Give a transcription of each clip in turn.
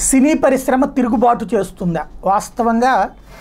సినీ పరిశ్రమ తిరుగుబాటు చేస్తుందా వాస్తవంగా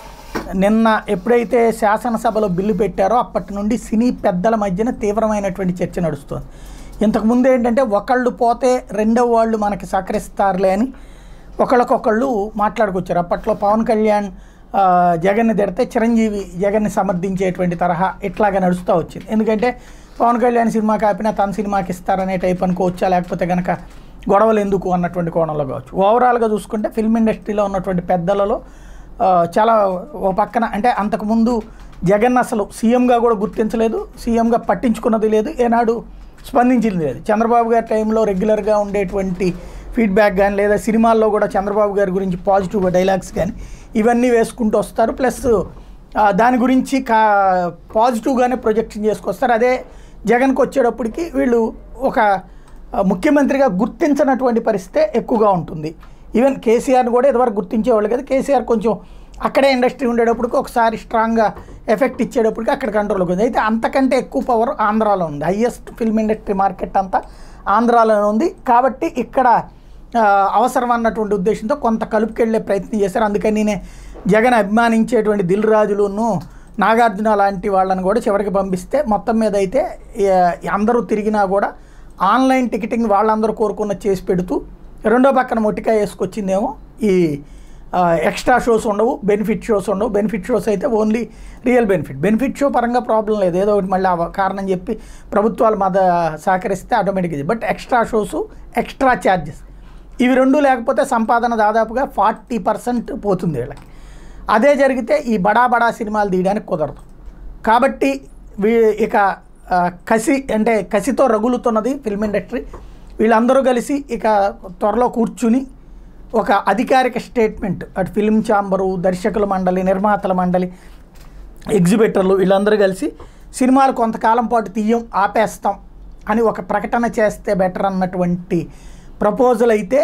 నిన్న ఎప్పుడైతే శాసనసభలో బిల్లు పెట్టారో అప్పటి నుండి సినీ పెద్దల మధ్యన తీవ్రమైనటువంటి చర్చ నడుస్తుంది ఇంతకుముందు ఏంటంటే ఒకళ్ళు పోతే రెండో వాళ్ళు మనకి సహకరిస్తారులే అని ఒకళ్ళకొకళ్ళు మాట్లాడుకొచ్చారు అప్పట్లో పవన్ కళ్యాణ్ ఆ, జగన్ని తిడితే చిరంజీవి జగన్ని సమర్థించేటువంటి తరహా ఇట్లాగా నడుస్తూ వచ్చింది ఎందుకంటే పవన్ కళ్యాణ్ సినిమా కాపినా తన సినిమాకి ఇస్తారనే టైప్ అనుకోవచ్చా లేకపోతే కనుక గొడవలు ఎందుకు అన్నటువంటి కోణంలో కావచ్చు ఓవరాల్గా చూసుకుంటే ఫిల్మ్ ఇండస్ట్రీలో ఉన్నటువంటి పెద్దలలో ఆ, చాలా ఓ పక్కన అంటే అంతకుముందు జగన్ అసలు సీఎంగా కూడా గుర్తించలేదు సీఎంగా పట్టించుకున్నది లేదు ఏనాడు స్పందించింది లేదు చంద్రబాబు గారి టైంలో రెగ్యులర్గా ఉండేటువంటి ఫీడ్బ్యాక్ కానీ లేదా సినిమాల్లో కూడా చంద్రబాబు గారి గురించి పాజిటివ్ డైలాగ్స్ కానీ ఇవన్నీ వేసుకుంటూ వస్తారు ప్లస్ ఆ, దాని గురించి కా పాజిటివ్గానే ప్రొజెక్షన్ చేసుకొస్తారు అదే జగన్కి వచ్చేటప్పటికి వీళ్ళు ఒక ఆ, ముఖ్యమంత్రిగా గుర్తించనటువంటి పరిస్థితే ఎక్కువగా ఉంటుంది ఈవెన్ కేసీఆర్ని కూడా ఇదివరకు గుర్తించేవాళ్ళు కదా కేసీఆర్ కొంచెం అక్కడే ఇండస్ట్రీ ఉండేటప్పటికి ఒకసారి స్ట్రాంగ్గా ఎఫెక్ట్ ఇచ్చేటప్పటికి అక్కడ కంట్రోల్కి ఉంది అయితే అంతకంటే ఎక్కువ పవర్ ఆంధ్రాలో ఉంది హయ్యెస్ట్ ఫిల్మ్ ఇండస్ట్రీ మార్కెట్ అంతా ఆంధ్రాలోనే ఉంది కాబట్టి ఇక్కడ ఆ, అవసరం అన్నటువంటి ఉద్దేశంతో కొంత కలుపుకెళ్లే ప్రయత్నం చేశారు అందుకని నేనే జగన్ అభిమానించేటువంటి దిల్ రాజులను నాగార్జున లాంటి వాళ్ళని కూడా చివరికి పంపిస్తే మొత్తం మీద అయితే ఏ, అందరూ తిరిగినా కూడా ఆన్లైన్ టికెటింగ్ వాళ్ళందరూ కోరుకున్న చేసి పెడుతూ రెండో పక్కన మొట్టికాయ వేసుకొచ్చిందేమో ఈ ఆ, ఎక్స్ట్రా షోస్ ఉండవు బెనిఫిట్ షోస్ ఉండవు బెనిఫిట్ షోస్ అయితే only real benefit benefit show పరంగా ప్రాబ్లం లేదు ఏదో ఒకటి మళ్ళీ ఆ కారణం చెప్పి ప్రభుత్వాలు మద సహకరిస్తే ఆటోమేటిక్గా but extra shows extra charges ఇవి రెండు లేకపోతే సంపాదన దాదాపుగా ఫార్టీ పర్సెంట్ పోతుంది వీళ్ళకి అదే జరిగితే ఈ బడా బడా సినిమాలు తీయడానికి కుదరదు కాబట్టి వీ ఇక ఆ, కసి అంటే కసితో రగులుతున్నది ఫిల్మ్ ఇండస్ట్రీ వీళ్ళందరూ కలిసి ఇక త్వరలో కూర్చుని ఒక అధికారిక స్టేట్మెంట్ అటు ఫిల్మ్ ఛాంబరు దర్శకుల మండలి నిర్మాతల మండలి ఎగ్జిబిటర్లు వీళ్ళందరూ కలిసి సినిమాలు కొంతకాలం పాటు తీయం ఆపేస్తాం అని ఒక ప్రకటన చేస్తే బెటర్ అన్నటువంటి ప్రపోజల్ అయితే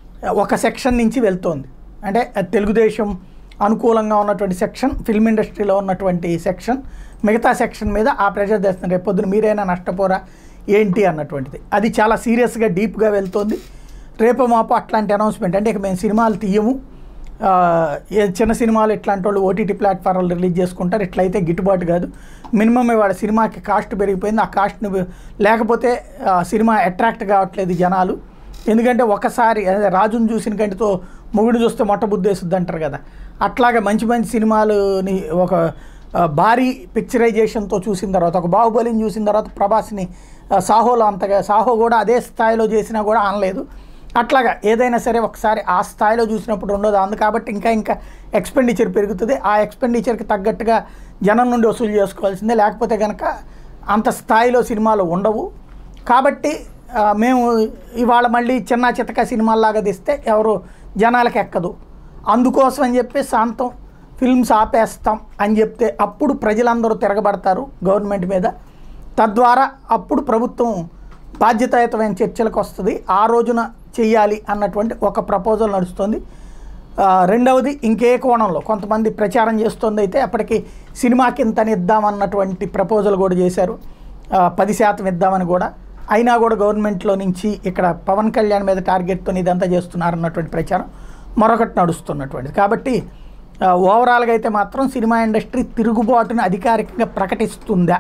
ఒక సెక్షన్ నుంచి వెళ్తోంది అంటే అది తెలుగుదేశం అనుకూలంగా ఉన్నటువంటి సెక్షన్ ఫిల్మ్ ఇండస్ట్రీలో ఉన్నటువంటి సెక్షన్ మిగతా సెక్షన్ మీద ఆ ప్రెషర్ తెస్తుంది రేపు పొద్దున మీరైనా నష్టపోరా ఏంటి అన్నటువంటిది అది చాలా సీరియస్గా డీప్గా వెళ్తోంది రేపు మాపు అట్లాంటి అనౌన్స్మెంట్ అంటే ఇక మేము సినిమాలు తీయము ఆ, ఏ చిన్న సినిమాలు ఇట్లాంటి వాళ్ళు ఓటీటీ ప్లాట్ఫామ్లు రిలీజ్ చేసుకుంటారు ఇట్లయితే గిట్టుబాటు కాదు మినిమం ఇవాళ సినిమాకి కాస్ట్ పెరిగిపోయింది ఆ కాస్ట్ని లేకపోతే ఆ, సినిమా అట్రాక్ట్ కావట్లేదు జనాలు ఎందుకంటే ఒకసారి అదే రాజును చూసిన కంటితో మొగుడు చూస్తే మొట్ట బుద్ధేస్తుంది అంటారు కదా అట్లాగే మంచి మంచి సినిమాలని ఒక ఆ, భారీ పిక్చరైజేషన్తో చూసిన తర్వాత ఒక బాహుబలిని చూసిన తర్వాత ప్రభాస్ని ఆ, సాహోలో అంతగా సాహో కూడా అదే స్థాయిలో చేసినా కూడా అనలేదు అట్లాగా ఏదైనా సరే ఒకసారి ఆ స్థాయిలో చూసినప్పుడు ఉండదు అందు కాబట్టి ఇంకా ఇంకా ఎక్స్పెండిచర్ పెరుగుతుంది ఆ ఎక్స్పెండిచర్కి తగ్గట్టుగా జనం నుండి వసూలు చేసుకోవాల్సిందే లేకపోతే కనుక అంత స్థాయిలో సినిమాలు ఉండవు కాబట్టి ఆ, మేము ఇవాళ మళ్ళీ చిన్న చితక సినిమాల్లాగా తీస్తే ఎవరు జనాలకు ఎక్కదు అందుకోసం అని చెప్పి శాంతం ఫిల్మ్స్ ఆపేస్తాం అని చెప్తే అప్పుడు ప్రజలందరూ తిరగబడతారు గవర్నమెంట్ మీద తద్వారా అప్పుడు ప్రభుత్వం బాధ్యతాయుతమైన చర్చలకు వస్తుంది ఆ రోజున చెయ్యాలి అన్నటువంటి ఒక ప్రపోజల్ నడుస్తుంది ఆ, రెండవది ఇంకే కోణంలో కొంతమంది ప్రచారం చేస్తుంది అయితే అప్పటికి సినిమాకి ఇంతని ఇద్దామన్నటువంటి ప్రపోజల్ కూడా చేశారు ఆ, పది శాతం ఇద్దామని కూడా అయినా కూడా గవర్నమెంట్లో నుంచి ఇక్కడ పవన్ కళ్యాణ్ మీద టార్గెట్తో ఇదంతా చేస్తున్నారన్నటువంటి ప్రచారం మరొకటి నడుస్తున్నటువంటిది కాబట్టి ఆ, ఓవరాల్గా అయితే మాత్రం సినిమా ఇండస్ట్రీ తిరుగుబాటును అధికారికంగా ప్రకటిస్తుందా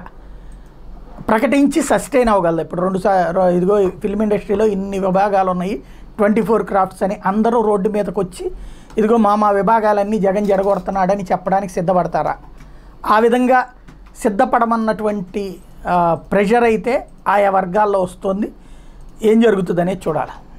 ప్రకటించి సస్టైన్ అవ్వగలదు ఇప్పుడు రెండు సా రో- ఇదిగో ఈ ఫిల్మ్ ఇండస్ట్రీలో ఇన్ని విభాగాలు ఉన్నాయి ట్వంటీ ఫోర్ క్రాఫ్ట్స్ అని అందరూ రోడ్డు మీదకి వచ్చి ఇదిగో మా మా విభాగాలన్నీ జగన్ జడగొడుతున్నాడని చెప్పడానికి సిద్ధపడతారా ఆ విధంగా సిద్ధపడమన్నటువంటి ప్రెషర్ అయితే ఆయా వర్గాల్లో వస్తుంది ఏం జరుగుతుందనేది చూడాలి